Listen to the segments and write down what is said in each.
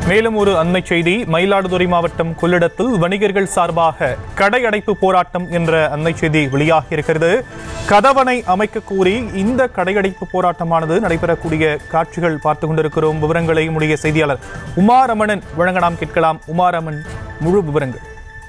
மேலும் ஒரு அண்மை செய்தி மயிலாடுதுறை மாவட்டம் கொள்ளிடத்தில் வணிகர்கள் சார்பாக கடை அடைப்பு போராட்டம் என்ற அண்மை செய்தி வெளியாகி இருக்கிறது கதவணை அமைக்க கோரி இந்த கடையடைப்பு போராட்டமானது நடைபெறக்கூடிய காட்சிகள் பார்த்து கொண்டிருக்கிறோம் விவரங்களை உடைய செய்தியாளர் உமாரமணன் வழங்க நாம் கேட்கலாம் உமாரமன் முழு விவரங்கள்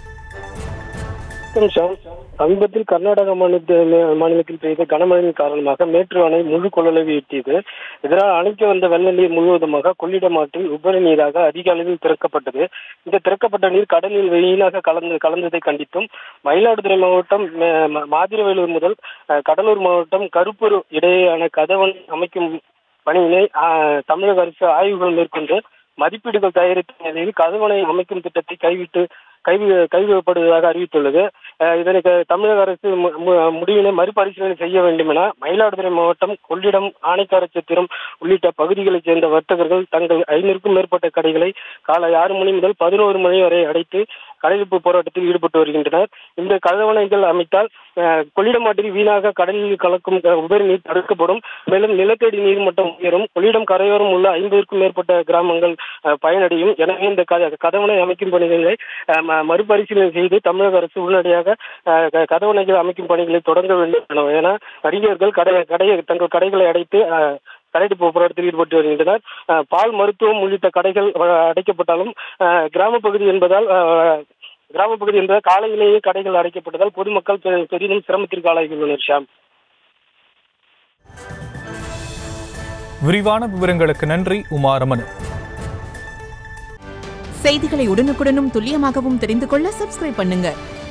நிமிஷம் சமீபத்தில் கர்நாடக மாநில மாநிலத்தில் பெய்த கனமழையின் காரணமாக மேட்டூர் அணை முழு கொள்ளளவு எட்டியது இதனால் அணைக்கு வந்த வெள்ள நீர் முழுவதுமாக கொள்ளிடம் ஆற்றில் உபரி நீராக அதிக அளவில் திறக்கப்பட்டது இந்த திறக்கப்பட்ட நீர் கடலில் வெயிலாக கலந்து கலந்ததை கண்டித்தும் மயிலாடுதுறை மாவட்டம் மே- ம- மாதிரவேலூர் முதல் அஹ், கடலூர் மாவட்டம் கருப்பூர் இடையேயான கதவன் அமைக்கும் பணியினை அஹ், தமிழக அரசு ஆய்வுகள் மேற்கொண்டு மதிப்பீடுகள் தயாரித்த நிலையில் கதவணை அமைக்கும் திட்டத்தை கைவிட்டு கைவி கைவிடப்படுவதாக அறிவித்துள்ளது அஹ் இதனை க- தமிழக அரசு மு- மு- முடிவினை மறுபரிசீலனை செய்ய வேண்டும் என மயிலாடுதுறை மாவட்டம் கொள்ளிடம் ஆணைக்காரச்சத்திரம் உள்ளிட்ட பகுதிகளைச் சேர்ந்த வர்த்தகர்கள் தங்கள் ஐநூறுக்கும் மேற்பட்ட கடைகளை காலை ஆறு மணி முதல் பதினோரு மணி வரை அடைத்து கடையெடுப்பு போராட்டத்தில் ஈடுபட்டு வருகின்றனர் இந்த கதவணைகள் அமைத்தால் அஹ், கொள்ளிடம் ஆற்றில் வீணாக கடலில் கலக்கும் க- உபரி நீர் தடுக்கப்படும் மேலும் நிலத்தடி நீர் மட்டம் உயரும் கொள்ளிடம் கரையோரம் உள்ள ஐம்பதுக்கும் மேற்பட்ட கிராமங்கள் அஹ், பயனடையும் எனவே இந்த க- கதவணை அமைக்கும் பணிகளை அஹ், ம- மறுபரிசீலனை செய்து தமிழக அரசு உடனடியாக அஹ், க- கதவணைகள் அமைக்கும் பணிகளை தொடங்க வேண்டும் என வணிகர்கள் கடை கடை தங்கள் கடைகளை அடைத்து அஹ், கடையெடுப்பு போராட்டத்தில் ஈடுபட்டு வருகின்றனர் அஹ், பால் மருத்துவம் உள்ளிட்ட கடைகள் அஹ், அடைக்கப்பட்டாலும் அஹ், கிராமப் பகுதி என்பதால் அஹ், கிராமப் பகுதி என்பதால் காலையிலேயே கடைகள் அடைக்கப்பட்டதால் பொதுமக்கள் பெ- பெரிதும் சிரமத்திற்கு ஆளாகியுள்ளனர் ஷாம் விரிவான விவரங்களுக்கு நன்றி உமாரமன் செய்திகளை உடனுக்குடனும் துல்லியமாகவும் தெரிந்து கொள்ள சப்ஸ்கிரைப் பண்ணுங்க